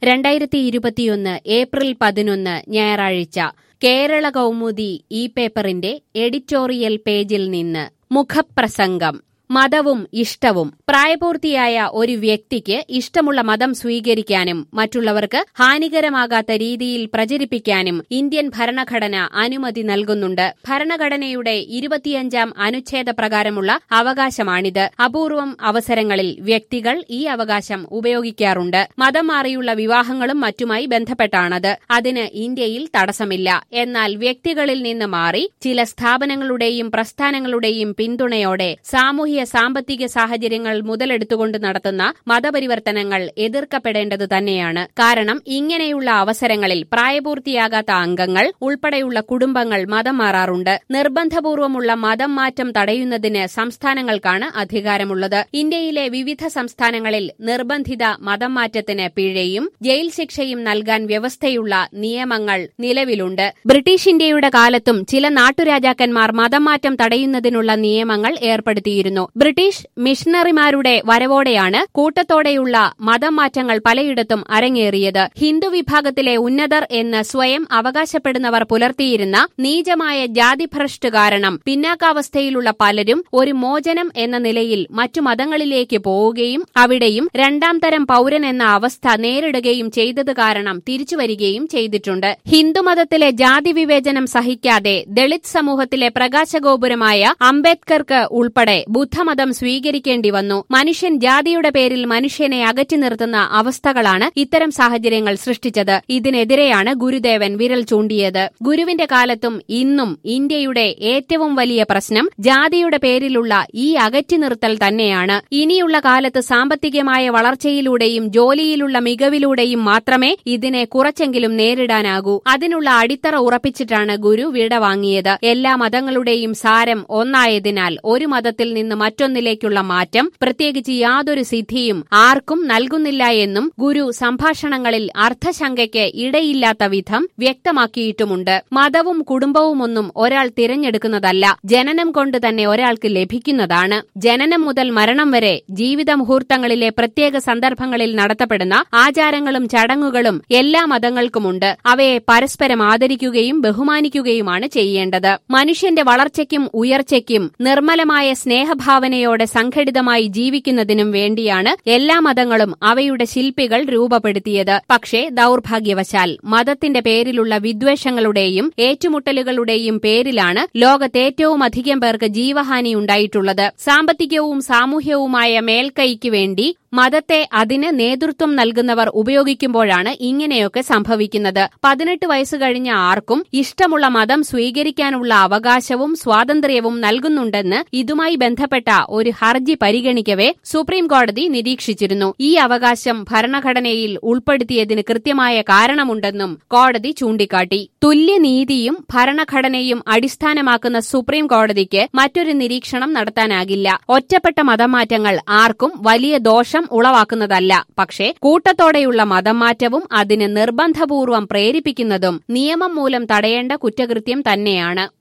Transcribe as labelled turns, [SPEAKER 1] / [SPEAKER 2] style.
[SPEAKER 1] രണ്ടായിരത്തി ഇരുപത്തിയൊന്ന് ഏപ്രിൽ പതിനൊന്ന് ഞായറാഴ്ച കേരള കൗമുദി ഈ പേപ്പറിന്റെ എഡിറ്റോറിയൽ പേജിൽ നിന്ന് മുഖപ്രസംഗം മതവും ഇഷ്ടവും പ്രായപൂർത്തിയായ ഒരു വ്യക്തിക്ക് ഇഷ്ടമുള്ള മതം സ്വീകരിക്കാനും മറ്റുള്ളവർക്ക് ഹാനികരമാകാത്ത രീതിയിൽ പ്രചരിപ്പിക്കാനും ഇന്ത്യൻ ഭരണഘടന അനുമതി നൽകുന്നുണ്ട് ഭരണഘടനയുടെ ഇരുപത്തിയഞ്ചാം അനുച്ഛേദ പ്രകാരമുള്ള അവകാശമാണിത് അപൂർവം അവസരങ്ങളിൽ വ്യക്തികൾ ഈ അവകാശം ഉപയോഗിക്കാറുണ്ട് മതം മാറിയുള്ള വിവാഹങ്ങളും മറ്റുമായി ബന്ധപ്പെട്ടാണത് അതിന് ഇന്ത്യയിൽ തടസ്സമില്ല എന്നാൽ വ്യക്തികളിൽ നിന്ന് മാറി ചില സ്ഥാപനങ്ങളുടെയും പ്രസ്ഥാനങ്ങളുടെയും പിന്തുണയോടെ സാമൂഹ്യ സാമ്പത്തിക സാഹചര്യങ്ങൾ മുതലെടുത്തുകൊണ്ട് നടത്തുന്ന മതപരിവർത്തനങ്ങൾ എതിർക്കപ്പെടേണ്ടത് തന്നെയാണ് കാരണം ഇങ്ങനെയുള്ള അവസരങ്ങളിൽ പ്രായപൂർത്തിയാകാത്ത അംഗങ്ങൾ ഉൾപ്പെടെയുള്ള കുടുംബങ്ങൾ മതം മാറാറുണ്ട് നിർബന്ധപൂർവമുള്ള മതം മാറ്റം തടയുന്നതിന് സംസ്ഥാനങ്ങൾക്കാണ് അധികാരമുള്ളത് ഇന്ത്യയിലെ വിവിധ സംസ്ഥാനങ്ങളിൽ നിർബന്ധിത മതം മാറ്റത്തിന് പിഴയും ജയിൽ ശിക്ഷയും നൽകാൻ വ്യവസ്ഥയുള്ള നിയമങ്ങൾ നിലവിലുണ്ട് ബ്രിട്ടീഷ് ഇന്ത്യയുടെ കാലത്തും ചില നാട്ടുരാജാക്കന്മാർ മതം മാറ്റം തടയുന്നതിനുള്ള നിയമങ്ങൾ ഏർപ്പെടുത്തിയിരുന്നു ബ്രിട്ടീഷ് മിഷണറിമാരുടെ വരവോടെയാണ് കൂട്ടത്തോടെയുള്ള മതം മാറ്റങ്ങൾ പലയിടത്തും അരങ്ങേറിയത് ഹിന്ദു വിഭാഗത്തിലെ ഉന്നതർ എന്ന് സ്വയം അവകാശപ്പെടുന്നവർ പുലർത്തിയിരുന്ന നീചമായ ജാതിഭ്രഷ്ട് കാരണം പിന്നാക്കാവസ്ഥയിലുള്ള പലരും ഒരു മോചനം എന്ന നിലയിൽ മറ്റു മതങ്ങളിലേക്ക് പോവുകയും അവിടെയും രണ്ടാം തരം പൌരൻ എന്ന അവസ്ഥ നേരിടുകയും ചെയ്തത് കാരണം തിരിച്ചുവരികയും ചെയ്തിട്ടുണ്ട് ഹിന്ദുമതത്തിലെ ജാതി വിവേചനം സഹിക്കാതെ ദളിത് സമൂഹത്തിലെ പ്രകാശഗോപുരമായ അംബേദ്കർക്ക് ഉൾപ്പെടെ ബുദ്ധമതം സ്വീകരിക്കേണ്ടി വന്നു മനുഷ്യൻ ജാതിയുടെ പേരിൽ മനുഷ്യനെ അകറ്റി നിർത്തുന്ന അവസ്ഥകളാണ് ഇത്തരം സാഹചര്യങ്ങൾ സൃഷ്ടിച്ചത് ഇതിനെതിരെയാണ് ഗുരുദേവൻ വിരൽ ചൂണ്ടിയത് ഗുരുവിന്റെ കാലത്തും ഇന്നും ഇന്ത്യയുടെ ഏറ്റവും വലിയ പ്രശ്നം ജാതിയുടെ പേരിലുള്ള ഈ അകറ്റി നിർത്തൽ തന്നെയാണ് ഇനിയുള്ള കാലത്ത് സാമ്പത്തികമായ വളർച്ചയിലൂടെയും ജോലിയിലുള്ള മികവിലൂടെയും മാത്രമേ ഇതിനെ കുറച്ചെങ്കിലും നേരിടാനാകൂ അതിനുള്ള അടിത്തറ ഉറപ്പിച്ചിട്ടാണ് ഗുരു വിട വാങ്ങിയത് എല്ലാ മതങ്ങളുടെയും സാരം ഒന്നായതിനാൽ ഒരു മതത്തിൽ നിന്ന് മറ്റൊന്നിലേക്കുള്ള മാറ്റം പ്രത്യേകിച്ച് യാതൊരു സിദ്ധിയും ആർക്കും നൽകുന്നില്ല എന്നും ഗുരു സംഭാഷണങ്ങളിൽ അർത്ഥശങ്കയ്ക്ക് ഇടയില്ലാത്ത വിധം വ്യക്തമാക്കിയിട്ടുമുണ്ട് മതവും കുടുംബവുമൊന്നും ഒരാൾ തിരഞ്ഞെടുക്കുന്നതല്ല ജനനം കൊണ്ട് തന്നെ ഒരാൾക്ക് ലഭിക്കുന്നതാണ് ജനനം മുതൽ മരണം വരെ ജീവിത മുഹൂർത്തങ്ങളിലെ പ്രത്യേക സന്ദർഭങ്ങളിൽ നടത്തപ്പെടുന്ന ആചാരങ്ങളും ചടങ്ങുകളും എല്ലാ മതങ്ങൾക്കുമുണ്ട് അവയെ പരസ്പരം ആദരിക്കുകയും ബഹുമാനിക്കുകയുമാണ് ചെയ്യേണ്ടത് മനുഷ്യന്റെ വളർച്ചയ്ക്കും ഉയർച്ചയ്ക്കും നിർമ്മലമായ സ്നേഹഭാവനയോടെ സംഘടിതമായി ജീവിക്കുന്നതിനും വേണ്ടിയാണ് എല്ലാ മതങ്ങളും അവയുടെ ശില്പികൾ രൂപപ്പെടുത്തിയത് പക്ഷേ ദൌർഭാഗ്യവശാൽ മതത്തിന്റെ പേരിലുള്ള വിദ്വേഷങ്ങളുടെയും ഏറ്റുമുട്ടലുകളുടെയും പേരിലാണ് ലോകത്ത് ഏറ്റവും അധികം പേർക്ക് ജീവഹാനി ഉണ്ടായിട്ടുള്ളത് സാമ്പത്തികവും സാമൂഹ്യവുമായ മേൽക്കൈക്ക് വേണ്ടി മതത്തെ അതിന് നേതൃത്വം നൽകുന്നവർ ഉപയോഗിക്കുമ്പോഴാണ് ഇങ്ങനെയൊക്കെ സംഭവിക്കുന്നത് പതിനെട്ട് വയസ്സ് കഴിഞ്ഞ ആർക്കും ഇഷ്ടമുള്ള മതം സ്വീകരിക്കാനുള്ള അവകാശവും സ്വാതന്ത്ര്യവും നൽകുന്നുണ്ടെന്ന് ഇതുമായി ബന്ധപ്പെട്ട ഒരു ഹർജി പരിഗണിക്കവേ സുപ്രീം കോടതി നിരീക്ഷിച്ചിരുന്നു ഈ അവകാശം ഭരണഘടനയിൽ ഉൾപ്പെടുത്തിയതിന് കൃത്യമായ കാരണമുണ്ടെന്നും കോടതി ചൂണ്ടിക്കാട്ടി തുല്യനീതിയും ഭരണഘടനയും അടിസ്ഥാനമാക്കുന്ന സുപ്രീം കോടതിക്ക് മറ്റൊരു നിരീക്ഷണം നടത്താനാകില്ല ഒറ്റപ്പെട്ട മതമാറ്റങ്ങൾ ആർക്കും വലിയ ദോഷം ഉളവാക്കുന്നതല്ല പക്ഷേ കൂട്ടത്തോടെയുള്ള മതം മാറ്റവും അതിന് നിർബന്ധപൂർവം പ്രേരിപ്പിക്കുന്നതും നിയമം മൂലം തടയേണ്ട കുറ്റകൃത്യം തന്നെയാണ്